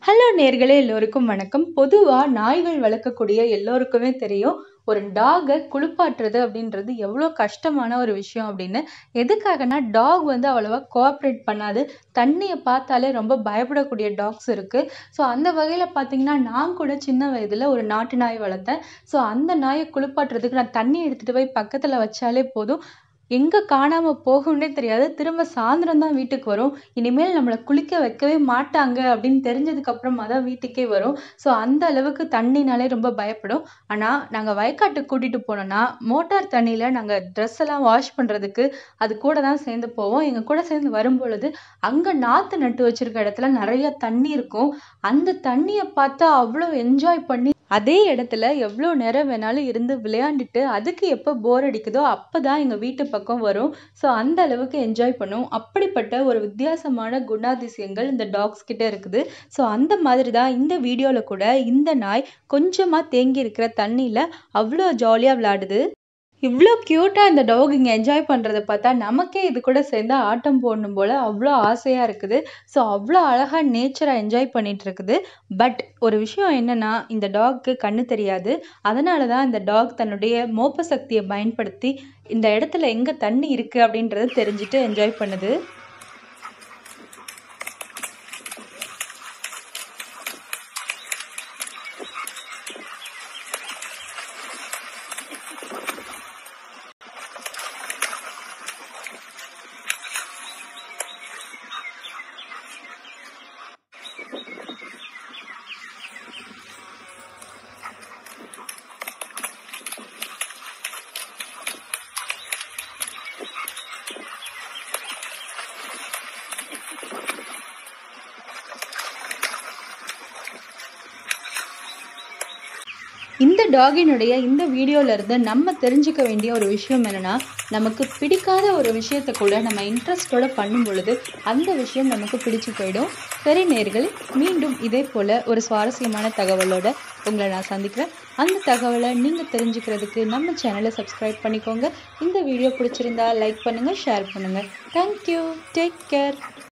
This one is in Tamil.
ஹலோ நேர்களே எல்லோருக்கும் வணக்கம் பொதுவாக நாய்கள் வளர்க்கக்கூடிய எல்லோருக்குமே தெரியும் ஒரு டாகை குளிப்பாட்டுறது அப்படின்றது எவ்வளோ கஷ்டமான ஒரு விஷயம் அப்படின்னு எதுக்காகனா டாக் வந்து அவ்வளோவா கோஆப்ரேட் பண்ணாது தண்ணியை பார்த்தாலே ரொம்ப பயப்படக்கூடிய டாக்ஸ் இருக்குது ஸோ அந்த வகையில் பார்த்தீங்கன்னா நான் கூட சின்ன வயதில் ஒரு நாட்டு நாய் வளர்த்தேன் ஸோ அந்த நாயை குளிப்பாட்டுறதுக்கு நான் தண்ணி எடுத்துகிட்டு போய் பக்கத்தில் வச்சாலே போதும் எங்கே காணாமல் போகும்னே தெரியாது திரும்ப சாயந்தரம் தான் வீட்டுக்கு வரும் இனிமேல் நம்மளை குளிக்க வைக்கவே மாட்டாங்க அப்படின்னு தெரிஞ்சதுக்கு அப்புறமா தான் வீட்டுக்கே வரும் ஸோ அந்த அளவுக்கு தண்ணினாலே ரொம்ப பயப்படும் ஆனால் நாங்கள் வயக்காட்டுக்கு கூட்டிகிட்டு போனோம்னா மோட்டார் தண்ணியில் நாங்கள் ட்ரெஸ் எல்லாம் வாஷ் பண்ணுறதுக்கு அது கூட தான் சேர்ந்து போவோம் எங்கள் கூட சேர்ந்து வரும்பொழுது அங்கே நாற்று நட்டு வச்சிருக்க இடத்துல நிறைய தண்ணி இருக்கும் அந்த தண்ணியை பார்த்தா அவ்வளோ என்ஜாய் பண்ணி அதே இடத்துல எவ்வளோ நேரம் வேணாலும் இருந்து விளையாண்டுட்டு அதுக்கு எப்போ போர் அடிக்குதோ அப்போ தான் எங்கள் வீட்டு பக்கம் வரும் ஸோ அந்த அளவுக்கு என்ஜாய் பண்ணும் அப்படிப்பட்ட ஒரு வித்தியாசமான குணாதிசயங்கள் இந்த டாக்ஸ் கிட்ட இருக்குது ஸோ அந்த மாதிரி தான் இந்த வீடியோவில் கூட இந்த நாய் கொஞ்சமாக தேங்கி இருக்கிற தண்ணியில் அவ்வளோ ஜாலியாக விளையாடுது இவ்வளோ க்யூட்டாக இந்த டாக் இங்கே என்ஜாய் பண்ணுறத பார்த்தா நமக்கே இது கூட சேர்ந்து ஆட்டம் போடணும் போல் அவ்வளோ ஆசையாக இருக்குது ஸோ அவ்வளோ அழகாக நேச்சரை என்ஜாய் பண்ணிட்டு இருக்குது பட் ஒரு விஷயம் என்னென்னா இந்த டாக்கு கண்ணு தெரியாது அதனால தான் இந்த டாக் தன்னுடைய மோப்ப சக்தியை பயன்படுத்தி இந்த இடத்துல எங்கே தண்ணி இருக்குது அப்படின்றத தெரிஞ்சுட்டு என்ஜாய் பண்ணுது இந்த டாகினுடைய இந்த வீடியோல இருந்து நம்ம தெரிஞ்சுக்க வேண்டிய ஒரு விஷயம் என்னன்னா நமக்கு பிடிக்காத ஒரு விஷயத்தை கூட நம்ம இன்ட்ரெஸ்டோட பண்ணும் பொழுது அந்த விஷயம் நமக்கு பிடிச்சு போயிடும் சரி நேர்கள் மீண்டும் இதே போல ஒரு சுவாரஸ்யமான தகவலோட உங்களை நான் சந்திக்கிறேன் அந்த தகவலை நீங்கள் தெரிஞ்சுக்கிறதுக்கு நம்ம சேனலை சப்ஸ்கிரைப் பண்ணிக்கோங்க இந்த வீடியோ பிடிச்சிருந்தா லைக் பண்ணுங்கள் ஷேர் பண்ணுங்கள் தேங்க்யூ டேக் கேர்